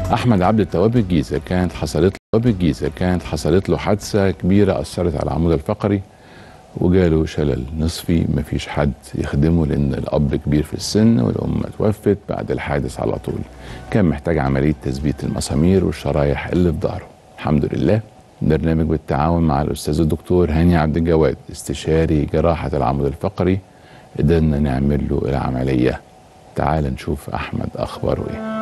احمد عبد التواب الجيزه كانت حصلت له الجيزه كانت حصلت له حادثه كبيره اثرت على العمود الفقري وجاله شلل نصفي مفيش حد يخدمه لان الاب كبير في السن والام توفت بعد الحادث على طول كان محتاج عمليه تثبيت المسامير والشرايح اللي في ظهره الحمد لله برنامج بالتعاون مع الاستاذ الدكتور هاني عبد الجواد استشاري جراحه العمود الفقري قدرنا نعمل له العمليه تعال نشوف احمد اخباره ايه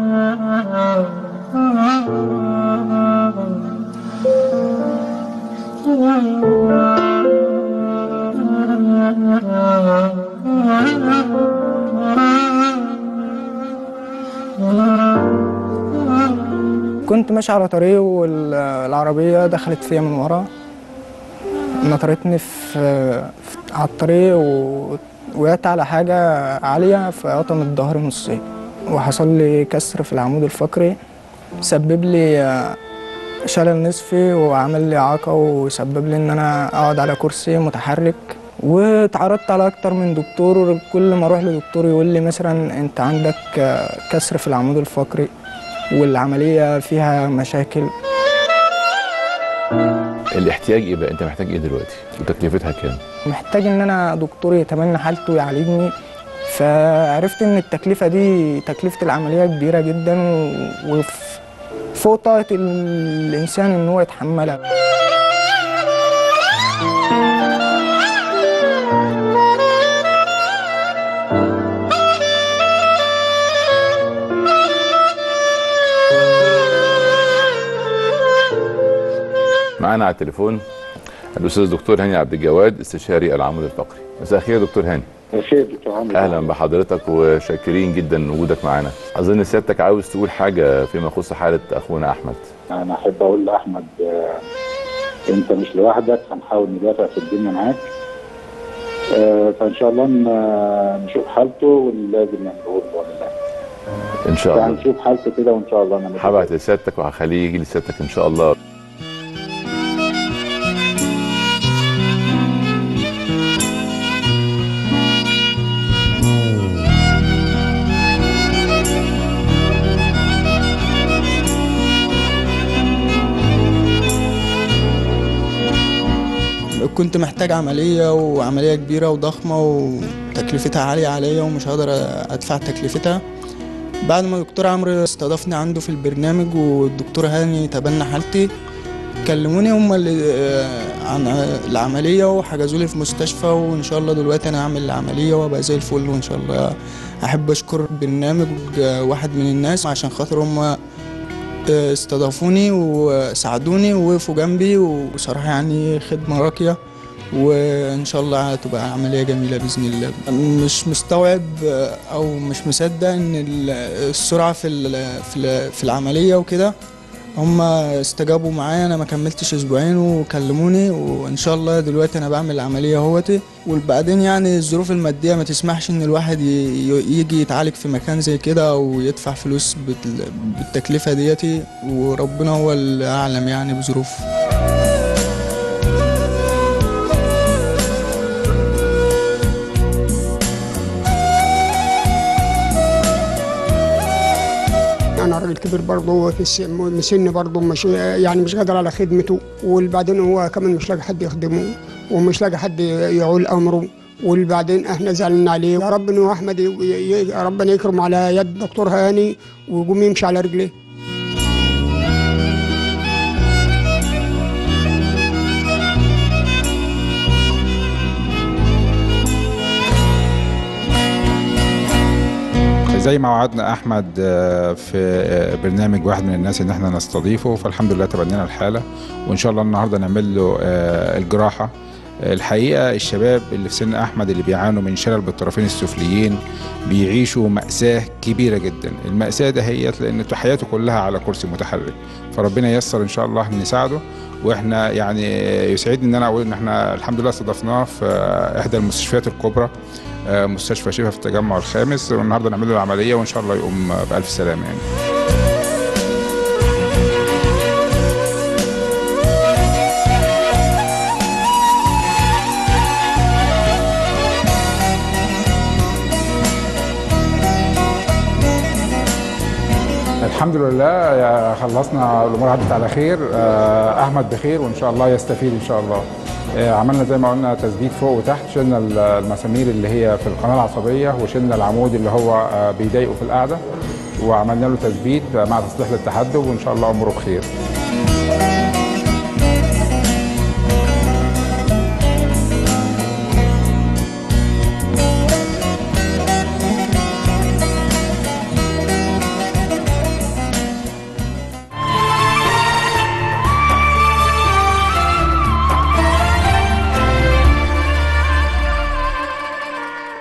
كنت ماشي على طريق والعربية دخلت فيا من ورا نطرتني في, في على الطريق ووقعت على حاجة عالية فقطمت ظهري نصين وحصل لي كسر في العمود الفقري سبب لي شلل نصفي وعمل لي إعاقة وسبب لي إن أنا أقعد على كرسي متحرك واتعرضت على أكتر من دكتور كل ما أروح لدكتور يقول لي مثلا أنت عندك كسر في العمود الفقري والعملية فيها مشاكل الاحتياج ايه بقى انت محتاج ايه دلوقتي وتكلفتها كام محتاج ان انا دكتور يتمنى حالته ويعالجني فعرفت ان التكلفة دي تكلفة العملية كبيرة جدا وفوق طاقة الانسان ان هو يتحملها معانا على التليفون الاستاذ الدكتور هاني عبد الجواد استشاري العمود الفقري مساء الخير يا دكتور هاني خير دكتور هاني اهلا بحضرتك وشاكرين جدا وجودك معانا اظن سيادتك عاوز تقول حاجه فيما يخص حاله اخونا احمد انا احب اقول لاحمد آه، انت مش لوحدك هنحاول ندافع في الدنيا معاك آه، فان شاء الله ن- نشوف حالته ولازم نعمله له والله ان شاء الله هنشوف حالته كده وان شاء الله نعمل له. هبعت لسيادتك وهخليه يجي لسيادتك ان شاء الله كنت محتاج عملية وعملية كبيرة وضخمة وتكلفتها عالية عليا ومش هقدر أدفع تكلفتها بعد ما الدكتور عمرو استضافني عنده في البرنامج والدكتور هاني تبنى حالتي كلموني هم اللي آه، عن العملية وحجزوا لي في مستشفى وإن شاء الله دلوقتي أنا هعمل العملية وأبقى زي الفل وإن شاء الله أحب أشكر برنامج آه، واحد من الناس عشان خاطر هم استضافوني وساعدوني ووقفوا جنبي وصراحة يعني خدمة راقية وإن شاء الله هتبقى عملية جميلة بإذن الله مش مستوعب أو مش مصدق إن ال- السرعة في ال- في ال- في العملية وكده هم استجابوا معايا انا ما كملتش اسبوعين وكلموني وان شاء الله دلوقتي انا بعمل العمليه اهوتي وبعدين يعني الظروف الماديه ما تسمحش ان الواحد ي- ي- يجي يتعالج في مكان زي كده او يدفع فلوس بال- بالتكلفه ديتي وربنا هو اللي اعلم يعني بظروفه انا راجل كبير برضه في السن سن برضه مش يعني مش قادر على خدمته وبعدين هو كمان مش لاقي حد يخدمه ومش لاقي حد يعول امره وبعدين احنا زعلنا عليه يا رب انه احمد ي- ي- ربنا يكرم على يد دكتور هاني ويقوم يمشي على رجليه زي ما وعدنا احمد آه، في آه، برنامج واحد من الناس ان احنا نستضيفه فالحمد لله تبنينا الحاله وان شاء الله النهارده نعمل له آه، الجراحه آه، الحقيقه الشباب اللي في سن احمد اللي بيعانوا من شلل بالطرفين السفليين بيعيشوا ماساه كبيره جدا الماساه ده هي لان حياته كلها على كرسي متحرك فربنا ييسر ان شاء الله نساعده واحنا يعني يسعدني ان انا اقول ان احنا الحمد لله استضفناه في آه، احدى المستشفيات الكبرى آه، مستشفى شفا في التجمع الخامس والنهارده نعمل له العمليه وان شاء الله يقوم آه، بالف سلامه يعني الحمد لله يا خلصنا الامور عدت على خير آه، احمد بخير وان شاء الله يستفيد ان شاء الله آه، عملنا زي ما قلنا تثبيت فوق وتحت شلنا ال- المسامير اللي هي في القناه العصبيه وشلنا العمود اللي هو آه، بيضايقه في القعده وعملنا له تثبيت مع تصليح للتحدب وان شاء الله اموره بخير